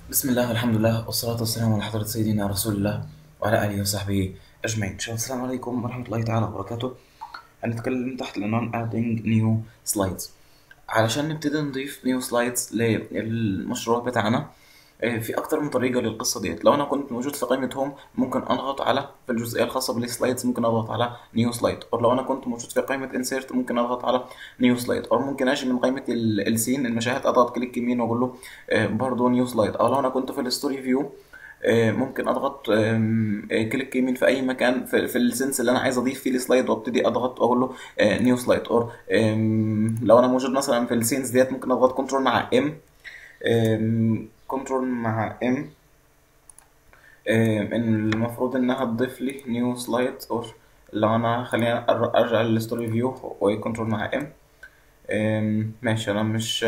بسم الله والحمد لله والصلاة والسلام على حضرة سيدنا رسول الله وعلى آله وصحبه أجمعين شباب السلام عليكم ورحمة الله تعالى وبركاته هنتكلم تحت العنوان adding new slides علشان نبتدي نضيف new slides للمشروع بتاعنا آه، في أكتر من طريقة للقصة ديت لو أنا كنت موجود في قائمة هوم ممكن أضغط على في الجزئية الخاصة بالسلايدز ممكن أضغط على نيو سلايد أو لو أنا كنت موجود في قائمة انسيرت ممكن أضغط على نيو سلايد أو ممكن أجي من قائمة ال- السين المشاهد أضغط كليك يمين وأقول له آه، برضه نيو سلايد أو لو أنا كنت في الستوري فيو آه، ممكن اضغط آم، آه، كليك يمين في اي مكان في, في السنس اللي انا عايز اضيف فيه السلايد وابتدي اضغط واقول له نيو سلايد اور لو انا موجود مثلا في السينز ديت ممكن اضغط كنترول مع ام كنترول مع ام ان المفروض انها تضيف لي نيو سلايد اور لو انا خلينا أر- ارجع للستوري فيو وكنترول مع ام ماشي انا مش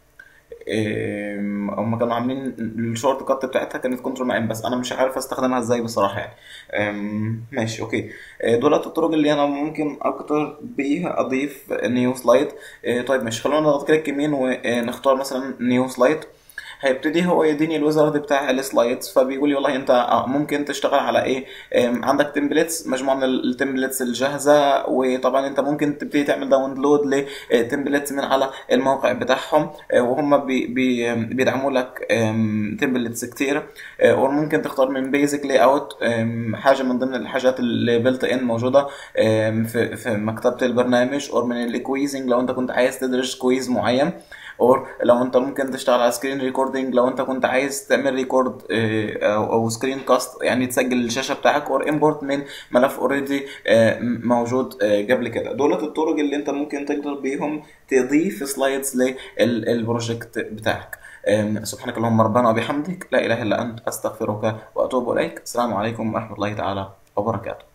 إيه، هم كانوا عاملين الشورت كات بتاعتها كانت كنترول مع ام بس انا مش عارف استخدمها ازاي بصراحه يعني أم، ماشي اوكي إيه، دولت الطرق اللي انا ممكن اكتر بيها اضيف نيو سلايد إيه، طيب ماشي خلونا نضغط كليك يمين ونختار مثلا نيو سلايد هيبتدي هو يديني الويزارد بتاع السلايدز فبيقول لي والله انت آه، ممكن تشتغل على ايه آم، عندك تمبلتس مجموعه من التمبلتس الجاهزه وطبعا انت ممكن تبتدي تعمل داونلود لتمبلتس من على الموقع بتاعهم آه، وهم بي بي بيدعموا لك تمبلتس كتير آه، وممكن تختار من بيزك لاي اوت حاجه من ضمن الحاجات اللي بلت ان موجوده آم، في في مكتبه البرنامج او من الكويزنج لو انت كنت عايز تدرس كويز معين اور لو انت ممكن تشتغل على سكرين ريكوردنج لو انت كنت عايز تعمل ريكورد او او سكرين كاست يعني تسجل الشاشه بتاعك اور امبورت من ملف اوريدي موجود آه، قبل كده دولت الطرق اللي انت ممكن تقدر بيهم تضيف سلايدز للبروجكت بتاعك آم، سبحانك اللهم ربنا وبحمدك لا اله الا انت استغفرك واتوب اليك السلام عليكم ورحمه الله تعالى وبركاته